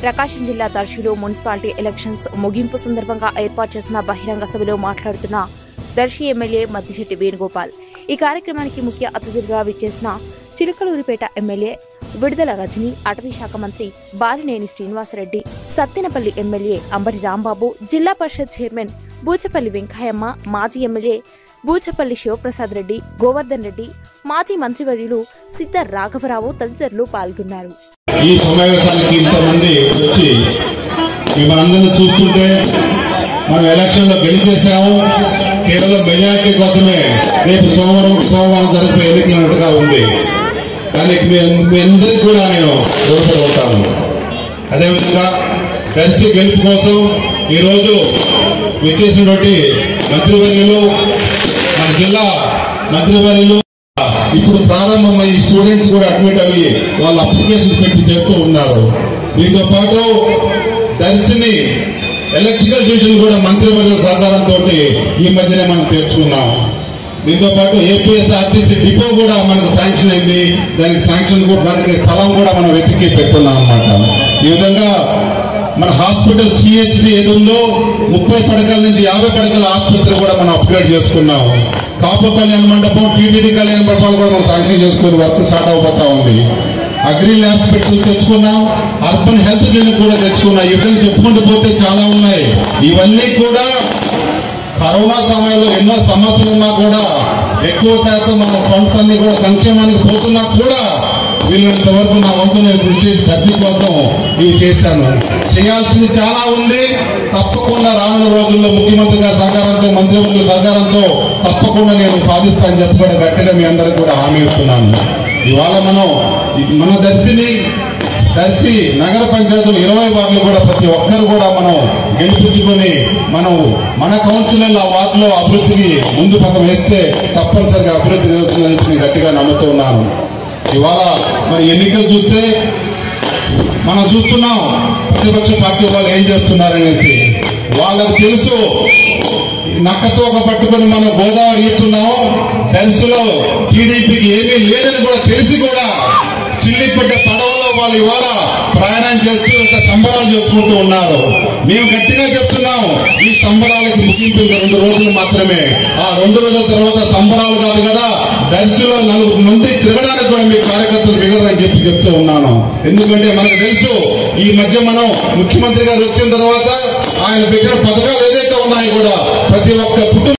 ప్రకాశం జిల్లా దర్శిలో municipality elections ముగింపు సందర్భంగా ఏర్పాటు చేసిన బహిరంగ సభలో మాట్లాడుతున్న దర్శి ఎమ్మెల్యే మద్దిశెట్టి వేణుగోపాల్ ఈ కార్యక్రమానికి ముఖ్య అతిథులుగా విచ్చేసిన చిలుకలూరిపేట ఎమ్మెల్యే విడుదల రజని అటవీ శాఖ మంత్రి బాలినేని శ్రీనివాసరెడ్డి సత్తెనపల్లి ఎమ్మెల్యే అంబటి రాంబాబు జిల్లా పరిషత్ చైర్మన్ బూచపల్లి వెంకయ్యమ్మ మాజీ ఎమ్మెల్యే బూచపల్లి శివప్రసాద్ రెడ్డి గోవర్ధన్ రెడ్డి మాజీ మంత్రివర్యులు సిద్ధ రాఘవరావు తదితరులు పాల్గొన్నారు ఈ సమావేశానికి ఇంతమంది వచ్చి మిమ్మల్ని అందరినీ చూస్తుంటే మనం ఎలక్షన్ లో గెలిచేసాము కేవలం మెజార్టీ కోసమే రేపు సోమవారం సోమవారం జరిపే ఎన్నికలున్నట్టుగా ఉంది దానికి మీ మీ అందరికీ కూడా నేను రుణపడి ఉంటాను అదేవిధంగా దర్శి గెలుపు కోసం ఈరోజు విచ్చేసినటువంటి మంత్రివర్యులు మన జిల్లా మంత్రివర్యులు ఇప్పుడు ప్రారంభమై స్టూడెంట్స్ కూడా అడ్మిట్ అయ్యి వాళ్ళ అప్లికేషన్ పెట్టి చెప్తూ ఉన్నారు దీంతో పాటు దర్శిని ఎలక్ట్రికల్ డివిజన్ కూడా మంత్రివర్గ సహకారంతో ఈ మధ్యనే మనం తెచ్చుకున్నాం దీంతో పాటు ఏపీఎస్ ఆర్టీసీ డిపో కూడా మనకు శాంక్షన్ అయింది దానికి శాంక్షన్ కూడా దానికి స్థలం కూడా మనం వెతికి పెట్టుకున్నాం అన్నమాట ఈ విధంగా మన హాస్పిటల్ సిహెచ్సి ఏది ఉందో ముప్పై పడకల నుంచి యాభై పడకల ఆసుపత్రి కూడా మనం అప్గ్రేడ్ చేసుకున్నాం కాపు కళ్యాణ మండపం టీటీడీ కళ్యాణ మండపాలు కూడా మనం శాంక్షన్ చేసుకుని వర్క్ స్టార్ట్ అయిపోతా ఉంది అగ్రి ల్యాబ్స్ పెట్టి తెచ్చుకున్నాం అర్బన్ హెల్త్ క్లినిక్ కూడా తెచ్చుకున్నాం ఈ విధంగా చెప్పుకుంటూ పోతే చాలా ఉన్నాయి ఇవన్నీ కూడా కరోనా సమయంలో ఎన్నో సమస్యలు ఉన్నా కూడా ఎక్కువ శాతం మన ఫండ్స్ అన్ని కూడా సంక్షేమానికి పోతున్నా కూడా వీళ్ళంత వరకు నా వంతు నేను కృషి చేసి దర్శి కోసం ఇవి చేశాను చేయాల్సింది చాలా ఉంది తప్పకుండా రానున్న రోజుల్లో ముఖ్యమంత్రి గారి సహకారంతో మంత్రివర్గుల సహకారంతో తప్పకుండా నేను సాధిస్తానని చెప్పి కూడా గట్టిగా మీ అందరికి కూడా హామీ ఇస్తున్నాను ఇవాళ మనం ఈ- మన దర్శిని దర్శి నగర పంచాయతీలు ఇరవై వార్డులు కూడా ప్రతి ఒక్కరు కూడా మనం గెలిపించుకొని మనం మన కౌన్సిలర్ల వార్డులో అభివృద్ధికి ముందు పదం వేస్తే తప్పనిసరిగా అభివృద్ధి జరుగుతుందని నేను గట్టిగా నమ్ముతూ ఉన్నాను ఇవాళ మరి ఎన్నికలు చూస్తే మనం చూస్తున్నాం ప్రతిపక్ష పార్టీ వాళ్ళు ఏం చేస్తున్నారనేసి వాళ్ళకు తెలుసు నక్కతో ఒక పట్టుకొని మనం గోదావరి ఈతున్నాం తెలుసులో టీడీపీకి ఏమీ లేదని కూడా తెలిసి కూడా చిల్లిపడ్డ పడవలో వాళ్ళు ఇవాళ ప్రయాణం చేస్తూ ఇంత సంబరాలు చేసుకుంటూ ఉన్నారు మేము గట్టిగా చెప్తున్నాం ఈ సంబరాలకి ముగింపు ఇంకా రెండు రోజులు మాత్రమే ఆ రెండు రోజుల తర్వాత సంబరాలు కాదు కదా దర్శిలో నలుగురు మంది తిరగడానికి కూడా మీ కార్యకర్తలు మిగలరని చెప్పి చెప్తూ ఉన్నాను ఎందుకంటే మనకు తెలుసు ఈ మధ్య మనం ముఖ్యమంత్రి గారు వచ్చిన తర్వాత ఆయన పెట్టిన పథకాలు ఏదైతే ఉన్నాయో కూడా ప్రతి ఒక్క కుటుంబం